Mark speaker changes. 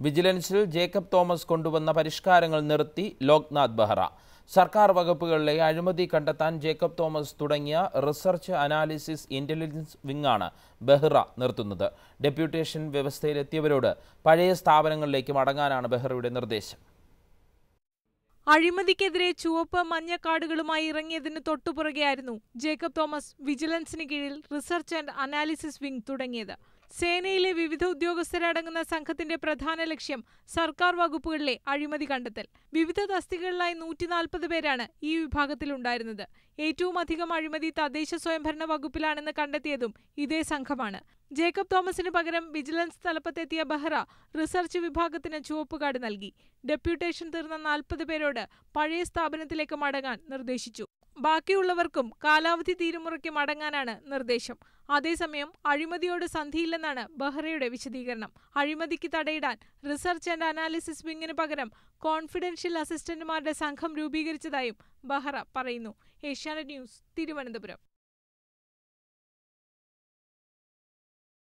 Speaker 1: വിജിലൻസിൽ Jacob Thomas കൊണ്ടുവന്ന പരിഷ്കാരങ്ങൾ നിർത്തി ലോക്നാഥ് ബെഹ്റ സർക്കാർ വകുപ്പുകളിലെ അഴിമതി കണ്ടെത്താൻ ജേക്കബ് തോമസ് തുടങ്ങിയ റിസർച്ച് അനാലിസിസ് ഇന്റലിജൻസ് വിങ്ങാണ് ബെഹ്റ നിർത്തുന്നത് ഡെപ്യൂട്ടേഷൻ വ്യവസ്ഥയിലെത്തിയവരോട് പഴയ സ്ഥാപനങ്ങളിലേക്ക് മടങ്ങാനാണ് ബെഹ്റയുടെ നിർദ്ദേശം
Speaker 2: അഴിമതിക്കെതിരെ ചുവപ്പ് മഞ്ഞ കാർഡുകളുമായി ഇറങ്ങിയതിന് തൊട്ടുപുറകെയായിരുന്നു ജേക്കബ് തോമസ് വിജിലൻസിന് കീഴിൽ റിസർച്ച് ആൻഡ് അനാലിസിസ് വിംഗ് തുടങ്ങിയത് സേനയിലെ വിവിധ ഉദ്യോഗസ്ഥരടങ്ങുന്ന സംഘത്തിന്റെ പ്രധാന ലക്ഷ്യം സർക്കാർ വകുപ്പുകളിലെ അഴിമതി കണ്ടെത്തൽ വിവിധ തസ്തികകളിലായി നൂറ്റി നാൽപ്പത് പേരാണ് ഈ വിഭാഗത്തിലുണ്ടായിരുന്നത് ഏറ്റവും അധികം അഴിമതി തദ്ദേശ സ്വയംഭരണ വകുപ്പിലാണെന്ന് കണ്ടെത്തിയതും ഇതേ സംഘമാണ് ജേക്കബ് തോമസിന് പകരം വിജിലൻസ് തലപ്പത്തെത്തിയ ബെഹ്റ റിസർച്ച് വിഭാഗത്തിന് ചുവപ്പ് കാർഡ് നൽകി ഡെപ്യൂട്ടേഷൻ തീർന്ന നാൽപ്പത് പേരോട് പഴയ സ്ഥാപനത്തിലേക്ക് മടങ്ങാൻ നിർദ്ദേശിച്ചു ബാക്കിയുള്ളവർക്കും കാലാവധി തീരുമുറയ്ക്ക് മടങ്ങാനാണ് നിർദ്ദേശം അതേസമയം അഴിമതിയോട് സന്ധിയില്ലെന്നാണ് ബെഹ്റയുടെ വിശദീകരണം അഴിമതിക്ക് തടയിടാൻ റിസർച്ച് ആൻഡ് അനാലിസിസ് വിങ്ങിന് പകരം കോൺഫിഡൻഷ്യൽ അസിസ്റ്റന്റുമാരുടെ സംഘം രൂപീകരിച്ചതായും ബെഹ്റ പറയുന്നു ഏഷ്യാനെറ്റ് ന്യൂസ് തിരുവനന്തപുരം